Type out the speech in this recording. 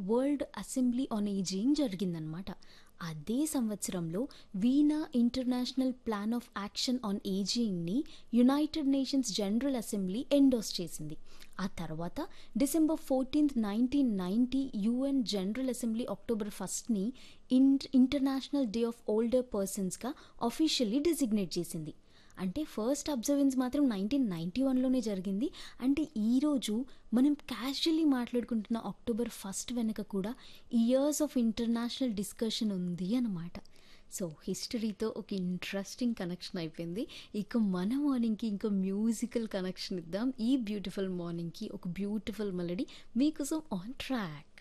world assembly on ageing జరిగిందనమాట అదే సంవత్సరంలో Vienna international plan of action on ఏజింగ్ని United Nations general assembly endorse చేసింది ఆ తర్వాత December fourteenth nineteen ninety UN general assembly October ఫస్ట్ని in international day of older పర్సన్స్గా officially designate చేసింది అంటే ఫస్ట్ అబ్జర్వెన్స్ మాత్రం నైన్టీన్ నైంటీ వన్లోనే జరిగింది అంటే ఈరోజు మనం క్యాజువల్లీ మాట్లాడుకుంటున్న అక్టోబర్ ఫస్ట్ వెనుక కూడా ఇయర్స్ ఆఫ్ ఇంటర్నేషనల్ డిస్కషన్ ఉంది అన్నమాట సో హిస్టరీతో ఒక ఇంట్రెస్టింగ్ కనెక్షన్ అయిపోయింది ఇక మన మార్నింగ్కి ఇంకో మ్యూజికల్ కనెక్షన్ ఇద్దాం ఈ బ్యూటిఫుల్ మార్నింగ్కి ఒక బ్యూటిఫుల్ మెలడీ మీకోసం ఆన్ ట్రాక్